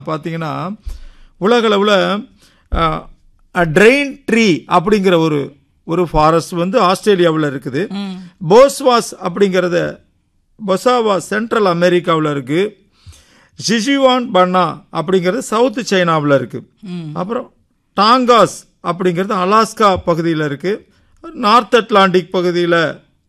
பார்த்தீங்கன்னா உலகளவில் train tree அப்படிங்கிற ஒரு ஒரு ஃபாரஸ்ட் வந்து ஆஸ்திரேலியாவில் இருக்குது போஸ்வாஸ் அப்படிங்கிறத பொசாவா சென்ட்ரல் அமெரிக்காவில் இருக்குது ஜிஜிவான் பன்னா அப்படிங்கிறது சவுத் சைனாவில் இருக்குது அப்புறம் டாங்காஸ் அப்படிங்கிறது அலாஸ்கா பகுதியில் இருக்குது நார்த் அட்லாண்டிக் பகுதியில்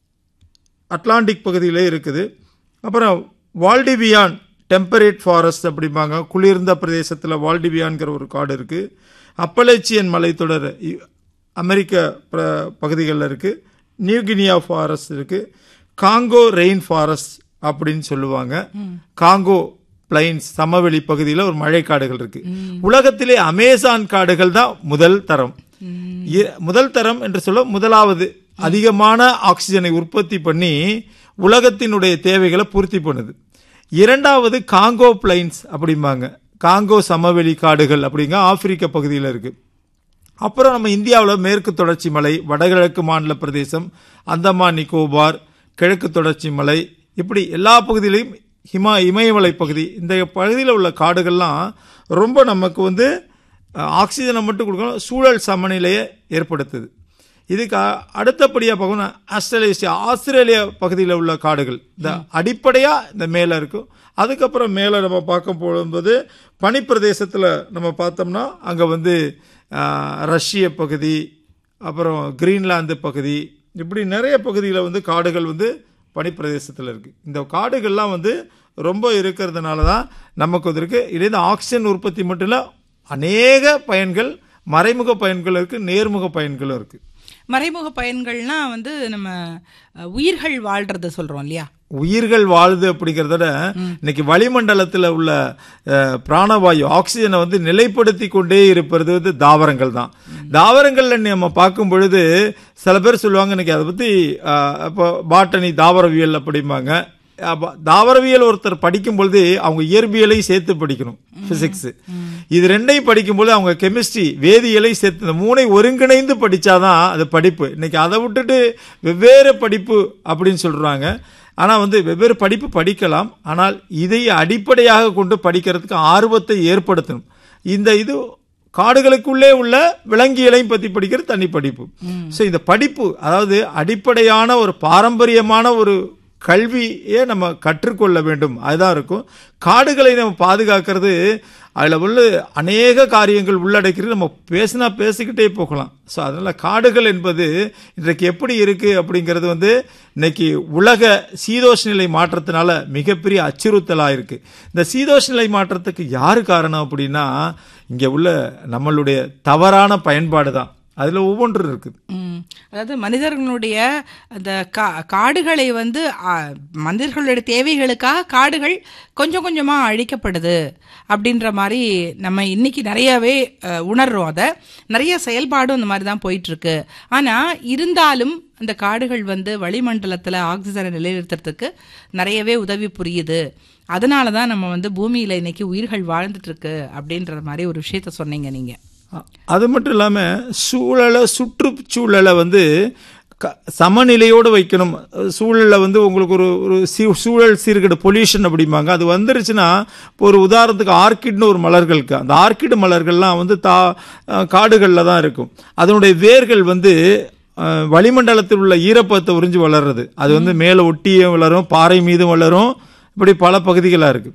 அட்லாண்டிக் பகுதியிலே இருக்குது அப்புறம் வால்டிவியான் டெம்பரேட் ஃபாரஸ்ட் அப்படிம்பாங்க குளிர்ந்த பிரதேசத்தில் வால்டிவியான்கிற ஒரு காடு இருக்குது அப்பலேச்சியன் மலைத்தொடர் இ- அமெரிக்க பிர பகுதிகளில் இருக்குது நியூகினியா ஃபாரஸ்ட் இருக்குது காங்கோ ரெயின் ஃபாரஸ்ட் அப்படின்னு சொல்லுவாங்க காங்கோ பிளைன்ஸ் சமவெளி பகுதியில் ஒரு மழைக்காடுகள் இருக்கு உலகத்திலே அமேசான் காடுகள் தான் முதல் தரம் இ- முதல் தரம் என்று சொல்ல முதலாவது அதிகமான ஆக்சிஜனை உற்பத்தி பண்ணி உலகத்தினுடைய தேவைகளை பூர்த்தி பண்ணுது இரண்டாவது காங்கோ பிளைன்ஸ் அப்படிம்பாங்க காங்கோ சமவெளி காடுகள் அப்படிங்க ஆப்பிரிக்க பகுதியில் இருக்கு அப்புறம் நம்ம இந்தியாவில் மேற்கு தொடர்ச்சி மலை வடகிழக்கு மாநில பிரதேசம் அந்தமான் நிக்கோபார் கிழக்கு தொடர்ச்சி மலை இப்படி எல்லா பகுதியிலையும் ஹிமா இமயமலை பகுதி இந்த பகுதியில் உள்ள காடுகள்லாம் ரொம்ப நமக்கு வந்து அஹ், ஆக்சிஜனை மட்டும் கொடுக்கணும் சூழல் சமநிலையை ஏற்படுத்துது இதுக்கு அ- அடுத்தபடியாக பார்க்கணும்னா ஆஸ்திரேலியா ஆஸ்திரேலியா பகுதியில் உள்ள காடுகள் இந்த அடிப்படையாக இந்த மேலே இருக்கும் அதுக்கப்புறம் மேலே நம்ம பார்க்க போகும்போது பனிப்பிரதேசத்தில் நம்ம பார்த்தோம்னா அங்கே வந்து ஆஹ், ரஷ்ய பகுதி அப்புறம் கிரீன்லாந்து பகுதி இப்படி நிறைய பகுதியில் வந்து காடுகள் வந்து பனிப்பிரதேசத்தில் இருக்குது இந்த காடுகள்லாம் வந்து ரொம்ப இருக்கிறதுனால தான் நமக்கு வந்து இருக்குது இதுலேருந்து ஆக்சிஜன் உற்பத்தி மட்டும் இல்லை அநேக பயன்கள் மறைமுக பயன்கள் இருக்குது நேர்முக பயன்களும் இருக்குது மறைமுக பயன்கள்னா வந்து நம்ம அஹ், உயிர்கள் வாழ்றத சொல்றோம் இல்லையா உயிர்கள் வாழுது அப்படிங்கிறத விட இன்னைக்கு வளிமண்டலத்தில் உள்ள அஹ், பிராணவாயு ஆக்சிஜனை வந்து நிலைப்படுத்தி கொண்டே இருப்பது வந்து தாவரங்கள் தான் தாவரங்கள்ல நம்ம பார்க்கும் பொழுது சில பேர் சொல்லுவாங்க இன்னைக்கு அதை பற்றி இப்போ பாட்டனி தாவரவியல் அப்படிம்பாங்க அப்ப தாவரவியல் ஒருத்தர் படிக்கும் பொழுது அவங்க இயற்பியலை சேர்த்து படிக்கணும் பிசிக்ஸ் இது ரெண்டையும் படிக்கும்போது அவங்க கெமிஸ்ட்ரி வேதியியலை சேர்த்து இந்த மூனை ஒருங்கிணைந்து படிச்சாதான் அது படிப்பு இன்னைக்கு அதை விட்டுட்டு வெவ்வேறு படிப்பு அப்படின்னு சொல்றாங்க ஆனா வந்து வெவ்வேறு படிப்பு படிக்கலாம் ஆனால் இதை அடிப்படையாக கொண்டு படிக்கிறதுக்கு ஆர்வத்தை ஏற்படுத்தணும் இந்த இது காடுகளுக்குள்ளே உள்ள விலங்கியலையும் பத்தி படிக்கிறது தனி படிப்பு ஸோ இந்த படிப்பு அதாவது அடிப்படையான ஒரு பாரம்பரியமான ஒரு கல்வியை நம்ம கற்றுக்கொள்ள வேண்டும் அதுதான் இருக்கும் காடுகளை நம்ம பாதுகாக்கிறது அதில் உள்ள அநேக காரியங்கள் உள்ளடக்கிறது நம்ம பேசினா பேசிக்கிட்டே போகலாம் ஸோ அதனால் காடுகள் என்பது இன்றைக்கு எப்படி இருக்குது அப்படிங்கிறது வந்து இன்னைக்கு உலக சீதோஷ நிலை மாற்றத்தினால மிகப்பெரிய அச்சுறுத்தலாக இருக்குது இந்த சீதோஷ நிலை மாற்றத்துக்கு யார் காரணம் அப்படின்னா இங்கே உள்ள நம்மளுடைய தவறான பயன்பாடு தான் அதில் ஒவ்வொன்றும் இருக்குது ம். அதாவது மனிதர்களுடைய அந்த கா காடுகளை வந்து ஆ, மனிதர்களுடைய தேவைகளுக்காக காடுகள் கொஞ்சம் கொஞ்சமாக அழிக்கப்படுது அப்படின்ற மாதிரி நம்ம இன்னைக்கு நிறையவே அ, உணர்றோம் அதை நிறைய செயல்பாடும் இந்த மாதிரி தான் போயிட்டு இருக்கு ஆனால் இருந்தாலும் அந்த காடுகள் வந்து வளிமண்டலத்தில் ஆக்சிஜனை நிலைநிறுத்துறதுக்கு நிறையவே உதவி புரியுது அதனால தான் நம்ம வந்து பூமியில் இன்னைக்கு உயிர்கள் வாழ்ந்துட்டு இருக்கு அப்படின்ற மாதிரி ஒரு விஷயத்த சொன்னீங்க நீங்கள் அ- அது மட்டும் இல்லாமல் சூழலை சுற்றுச்சூழலை வந்து க சமநிலையோடு வைக்கணும் சூழலில் வந்து உங்களுக்கு ஒரு ஒரு சீ சூழல் சீர்கேடு பொல்யூஷன் அப்படிம்பாங்க அது வந்துருச்சுன்னா இப்போ ஒரு உதாரணத்துக்கு ஆர்கிட்னு ஒரு மலர்கள் இருக்கு அந்த ஆர்கிட் மலர்கள்லாம் வந்து தா காடுகளில் தான் இருக்கும் அதனுடைய வேர்கள் வந்து அஹ், வளிமண்டலத்தில் உள்ள ஈரப்பதத்தை உறிஞ்சு வளர்றது அது வந்து மேலே ஒட்டியும் வளரும் பாறை மீதும் வளரும் இப்படி பல பகுதிகளாக இருக்குது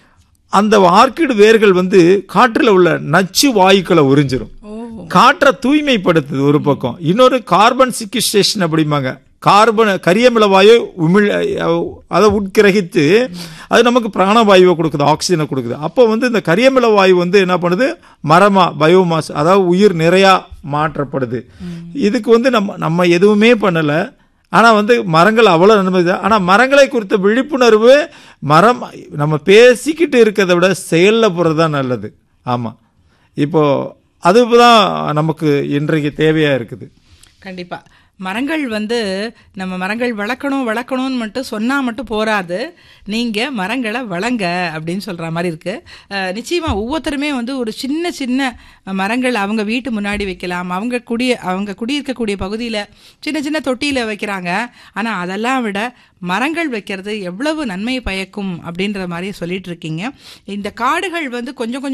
அந்த ஆர்கிட் வேர்கள் வந்து காற்றில் உள்ள நச்சு வாயுக்களை உறிஞ்சிரும் காற்றை தூய்மைப்படுத்துது ஒரு பக்கம் இன்னொரு கார்பன் சிக்கிஸ்டேஷன் அப்படிம்பாங்க கார்பன் கரியமில வாயு உமிழ் அதை உட்கிரகித்து அது நமக்கு பிராணவாயுவை கொடுக்குது ஆக்சிஜனை கொடுக்குது அப்போ வந்து இந்த கரியமில வாயு வந்து என்ன பண்ணுது மரமா பயோமாஸ் அதாவது உயிர் நிறையா மாற்றப்படுது இதுக்கு வந்து நம்ம நம்ம எதுவுமே பண்ணலை ஆனால் வந்து மரங்கள் அவ்வளோ நன்மை ஆனால் மரங்களை குறித்த விழிப்புணர்வு மரம் நம்ம பேசிக்கிட்டு இருக்கிறத விட செயலில் போகிறது தான் நல்லது ஆமாம் இப்போ அதுதான் நமக்கு இன்றைக்கு தேவையாக இருக்குது கண்டிப்பா மரங்கள் வந்து நம்ம மரங்கள் வளர்க்கணும் வளர்க்கணும்னு மட்டும் சொன்னா மட்டும் போராது நீங்க மரங்களை வளங்க அப்படின்னு சொல்ற மாதிரி இருக்கு அஹ், நிச்சயமா ஒவ்வொருத்தருமே வந்து ஒரு சின்ன சின்ன மரங்கள் அவங்க வீட்டு முன்னாடி வைக்கலாம் அவங்க குடி அவங்க குடியிருக்கக்கூடிய பகுதியில் சின்ன சின்ன தொட்டியில் வைக்கிறாங்க ஆனால் அதெல்லாம் விட மரங்கள் வைக்கிறது எவ்வளவு நன்மை பயக்கும் அப்படின்ற மாதிரி சொல்லிட்டு இருக்கீங்க இந்த காடுகள் வந்து கொஞ்சம் கொஞ்சம்